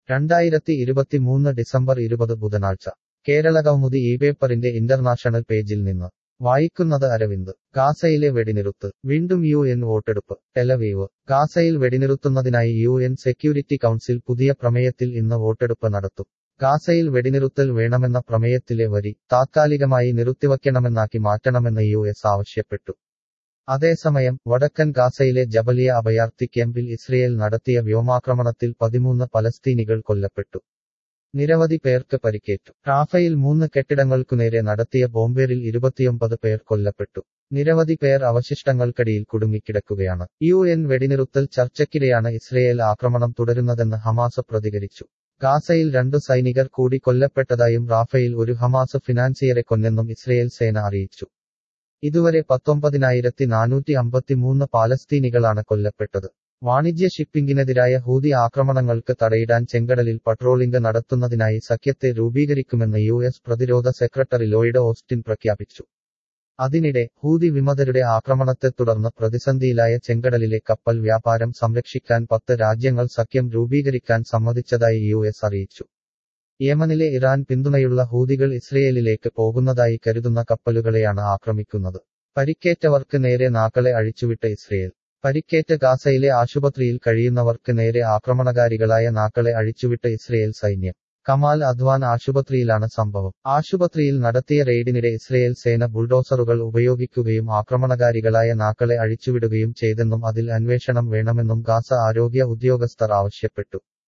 രണ്ടായിരത്തി ഇരുപത്തിമൂന്ന് ഡിസംബർ ഇരുപത് ബുധനാഴ്ച കേരളകൗമുദി ഈ പേപ്പറിന്റെ ഇന്റർനാഷണൽ പേജിൽ നിന്ന് വായിക്കുന്നത് അരവിന്ദ് ഗാസയിലെ വെടിനിറുത്ത് വീണ്ടും യു എൻ വോട്ടെടുപ്പ് ടെലവീവ് ഗാസയിൽ വെടിനിറുത്തുന്നതിനായി യു എൻ സെക്യൂരിറ്റി കൗൺസിൽ പുതിയ പ്രമേയത്തിൽ ഇന്ന് വോട്ടെടുപ്പ് നടത്തും ഗാസയിൽ വെടിനിറുത്തൽ വേണമെന്ന പ്രമേയത്തിലെ വരി താത്കാലികമായി നിർത്തിവയ്ക്കണമെന്നാക്കി മാറ്റണമെന്ന് യു എസ് ആവശ്യപ്പെട്ടു അതേസമയം വടക്കൻ ഗാസയിലെ ജബലിയ അഭയാർത്ഥി ക്യാമ്പിൽ ഇസ്രയേൽ നടത്തിയ വ്യോമാക്രമണത്തിൽ പതിമൂന്ന് പലസ്തീനികൾ കൊല്ലപ്പെട്ടു നിരവധി പേർക്ക് പരിക്കേറ്റു റാഫയിൽ മൂന്ന് കെട്ടിടങ്ങൾക്കുനേരെ നടത്തിയ ബോംബേറിൽ ഇരുപത്തിയൊമ്പത് പേർ കൊല്ലപ്പെട്ടു നിരവധി പേർ അവശിഷ്ടങ്ങൾക്കടിയിൽ കുടുങ്ങിക്കിടക്കുകയാണ് യു എൻ വെടിനിറുത്തൽ ചർച്ചയ്ക്കിടെയാണ് ഇസ്രയേൽ ആക്രമണം തുടരുന്നതെന്ന് ഹമാസ് പ്രതികരിച്ചു ഗാസയിൽ രണ്ടു സൈനികർ കൂടി കൊല്ലപ്പെട്ടതായും റാഫയിൽ ഒരു ഹമാസ് ഫിനാൻസിയറെ കൊന്നെന്നും ഇസ്രയേൽ സേന അറിയിച്ചു ഇതുവരെ പത്തൊമ്പതിനായിരത്തി നാനൂറ്റി അമ്പത്തിമൂന്ന് പാലസ്തീനികളാണ് കൊല്ലപ്പെട്ടത് വാണിജ്യ ഷിപ്പിംഗിനെതിരായ ഹൂതി ആക്രമണങ്ങൾക്ക് തടയിടാൻ ചെങ്കടലിൽ പട്രോളിംഗ് നടത്തുന്നതിനായി സഖ്യത്തെ രൂപീകരിക്കുമെന്ന് യു എസ് പ്രതിരോധ സെക്രട്ടറി ലോയിഡ് ഓസ്റ്റിൻ പ്രഖ്യാപിച്ചു അതിനിടെ ഹൂതി വിമതരുടെ ആക്രമണത്തെ തുടർന്ന് പ്രതിസന്ധിയിലായ ചെങ്കടലിലെ കപ്പൽ വ്യാപാരം സംരക്ഷിക്കാൻ പത്ത് രാജ്യങ്ങൾ സഖ്യം രൂപീകരിക്കാൻ സമ്മതിച്ചതായി യു എസ് അറിയിച്ചു യമനിലെ ഇറാൻ പിന്തുണയുള്ള ഹൂതികൾ ഇസ്രയേലിലേക്ക് പോകുന്നതായി കരുതുന്ന കപ്പലുകളെയാണ് ആക്രമിക്കുന്നത് പരിക്കേറ്റവർക്ക് നേരെ നാക്കളെ അഴിച്ചുവിട്ട ഇസ്രയേൽ പരിക്കേറ്റ ഗാസയിലെ ആശുപത്രിയിൽ കഴിയുന്നവർക്ക് നേരെ ആക്രമണകാരികളായ നാക്കളെ അഴിച്ചുവിട്ട ഇസ്രയേൽ സൈന്യം കമാൽ അദ്വാൻ ആശുപത്രിയിലാണ് സംഭവം ആശുപത്രിയിൽ നടത്തിയ റെയ്ഡിനിടെ ഇസ്രയേൽ സേന ബുൾഡോസറുകൾ ഉപയോഗിക്കുകയും ആക്രമണകാരികളായ നാക്കളെ അഴിച്ചുവിടുകയും ചെയ്തെന്നും അതിൽ അന്വേഷണം വേണമെന്നും ഗാസ ആരോഗ്യ ഉദ്യോഗസ്ഥർ ആവശ്യപ്പെട്ടു